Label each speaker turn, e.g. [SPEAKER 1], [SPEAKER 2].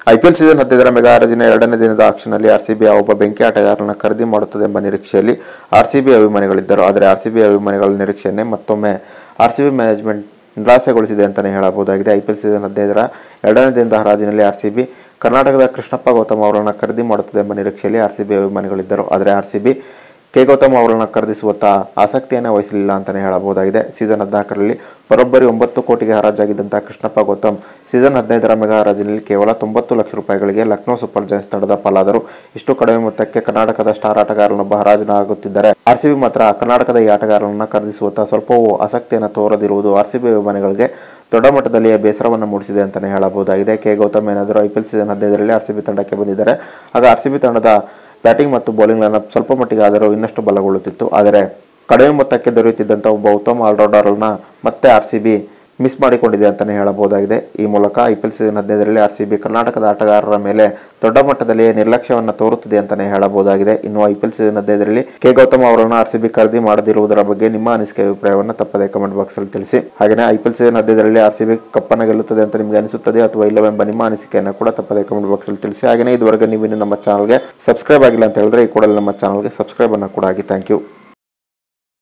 [SPEAKER 1] IPL season ಹದಿನೈದರ mega ಹರಾಜಿನ ಎರಡನೇ ದಿನದ ಆಕ್ಷನ್ನಲ್ಲಿ ಆರ್ಸಿಬಿ ಒಬ್ಬ ಬೆಂಕಿ ಆಟಗಾರರನ್ನು ಖರೀದಿ ಮಾಡುತ್ತದೆ ಎಂಬ ನಿರೀಕ್ಷೆಯಲ್ಲಿ ಆರ್ಸಿಬಿ ಅಭಿಮಾನಿಗಳಿದ್ದರು ಆದರೆ ಆರ್ಸಿಬಿ ಅಭಿಮಾನಿಗಳ ನಿರೀಕ್ಷೆಯನ್ನೇ ಮತ್ತೊಮ್ಮೆ ಆರ್ಸಿಬಿ ಮ್ಯಾನೇಜ್ಮೆಂಟ್ ನಿರಾಸೆಗೊಳಿಸಿದೆ ಅಂತಲೇ ಹೇಳಬಹುದಾಗಿದೆ ಐಪಿಎಲ್ ಸೀಸನ್ ಹದಿನೈದರ ಎರಡನೇ ದಿನದ ಹರಾಜಿನಲ್ಲಿ ಆರ್ಸಿಬಿ ಕರ್ನಾಟಕದ ಕೃಷ್ಣಪ್ಪ ಗೌತಮ್ ಅವರನ್ನು ಖರೀದಿ ಮಾಡುತ್ತದೆ ಎಂಬ ನಿರೀಕ್ಷೆಯಲ್ಲಿ ಆರ್ಸಿಬಿ ಅಭಿಮಾನಿಗಳಿದ್ದರು ಆದರೆ ಆರ್ಸಿಬಿ ಕೆ ಗೌತಮ್ ಅವರನ್ನು ಖರೀದಿಸುವತ್ತ ಆಸಕ್ತಿಯನ್ನೇ ವಹಿಸಲಿಲ್ಲ ಅಂತಲೇ ಹೇಳಬಹುದಾಗಿದೆ ಸೀಸನ್ ಹದಿನಾಲ್ಕರಲ್ಲಿ ಬರೋಬ್ಬರಿ ಒಂಬತ್ತು ಕೋಟಿಗೆ ಹರಾಜಾಗಿದ್ದಂಥ ಕೃಷ್ಣಪ್ಪ ಗೌತಮ್ ಸೀಸನ್ ಹದಿನೈದರ ಮೆಗಾ ಹರಾಜಿನಲ್ಲಿ ಕೇವಲ ತೊಂಬತ್ತು ಲಕ್ಷ ರೂಪಾಯಿಗಳಿಗೆ ಲಕ್ನೋ ಸೂಪರ್ ಜೈನ್ಸ್ ತಂಡದ ಪಾಲಾದರು ಇಷ್ಟು ಕಡಿಮೆ ಮೊತ್ತಕ್ಕೆ ಕರ್ನಾಟಕದ ಸ್ಟಾರ್ ಆಟಗಾರನೊಬ್ಬ ಹರಾಜಿನ ಆಗುತ್ತಿದ್ದಾರೆ ಆರ್ಸಿಬಿ ಮಾತ್ರ ಕರ್ನಾಟಕದ ಈ ಆಟಗಾರನನ್ನು ಖರೀದಿಸುವತ್ತ ಸ್ವಲ್ಪವೂ ಆಸಕ್ತಿಯನ್ನು ತೋರದಿರುವುದು ಆರ್ಸಿಬಿ ಅಭಿಮಾನಿಗಳಿಗೆ ದೊಡ್ಡ ಮಟ್ಟದಲ್ಲಿಯೇ ಬೇಸರವನ್ನು ಮೂಡಿಸಿದೆ ಅಂತಲೇ ಹೇಳಬಹುದಾಗಿದೆ ಕೆ ಗೌತಮ್ ಏನಾದರೂ ಐಪಿಎಲ್ ಸೀಸನ್ ಹದಿನೈದರಲ್ಲಿ ಆರ್ಸಿಬಿ ತಂಡಕ್ಕೆ ಬಂದಿದ್ದಾರೆ ಆಗ ಆರ್ಸಿಬಿ ತಂಡದ ಬ್ಯಾಟಿಂಗ್ ಮತ್ತು ಬೌಲಿಂಗ್ ಲೈನಪ್ ಸ್ವಲ್ಪ ಮಟ್ಟಿಗೆ ಆದರೂ ಇನ್ನಷ್ಟು ಬಲಗೊಳ್ಳುತ್ತಿತ್ತು ಆದರೆ ಕಡಿಮೆ ಮೊತ್ತಕ್ಕೆ ದೊರೆಯುತ್ತಿದ್ದಂಥ ಒಬ್ಬ ಉತ್ತಮ ಆಲ್ರೌಂಡರ್ನ ಮತ್ತೆ ಆರ್ ಸಿ ಬಿ ಮಿಸ್ ಮಾಡಿಕೊಂಡಿದೆ ಅಂತಲೇ ಹೇಳಬಹುದಾಗಿದೆ ಈ ಮೂಲಕ ಐ ಪಿ ಎಲ್ ಸೀಸನ್ ಹದಿನೈದರಲ್ಲಿ ಆರ್ ಸಿ ಬಿ ಕರ್ನಾಟಕದ ಆಟಗಾರರ ಮೇಲೆ ದೊಡ್ಡ ಮಟ್ಟದಲ್ಲಿಯೇ ನಿರ್ಲಕ್ಷ್ಯವನ್ನು ತೋರುತ್ತಿದೆ ಅಂತಲೇ ಹೇಳಬಹುದಾಗಿದೆ ಇನ್ನು ಐ ಪಿ ಎಲ್ ಸೀಸನ್ ಹದಿನೈದರಲ್ಲಿ ಕೆ ಗೌತಮ್ ಅವರನ್ನು ಆರ್ ಸಿ ಬಿ ಖರೀದಿ ಮಾಡದಿರುವುದರ ಬಗ್ಗೆ ನಿಮ್ಮ ಅನಿಸಿಕೆ ಅಭಿಪ್ರಾಯವನ್ನು ತಪ್ಪದೆ ಕಮೆಂಟ್ ಬಾಕ್ಸಲ್ಲಿ ತಿಳಿಸಿ ಹಾಗೆಯೇ ಐ ಪಿ ಎಲ್ ಸೀಸನ್ ಹದಿನೈದರಲ್ಲಿ ಆರ್ ಸಿ ಬಿ ಕಪ್ಪನ್ನು ಗೆಲ್ಲುತ್ತದೆ ಅಂತ ನಿಮಗೆ ಅನಿಸುತ್ತದೆ ಅಥವಾ ಇಲ್ಲವೆಂಬ ನಿಮ್ಮ ಅನಿಸಿಕೆಯನ್ನು ಕೂಡ ತಪ್ಪದೆ ಕಮೆಂಟ್ ಬಾಕ್ಸಲ್ಲಿ ತಿಳಿಸಿ ಹಾಗೆಯೇ ಇದುವರೆಗೆ ನೀವು ಇನ್ನು ನಮ್ಮ ಚಾನಲ್ಗೆ ಸಬ್ಸ್ಕ್ರೈಬ್ ಆಗಿಲ್ಲ ಅಂತ ಹೇಳಿದ್ರೆ ಈ ಕೂಡಲೇ ನಮ್ಮ ಚಾನಲ್ಗೆ ಸಬ್ಸ್ಕ್ರೈಬ್ ಅನ್ನು ಕೂಡ ಆಗಿ ಥ್ಯಾಂಕ್ ಯು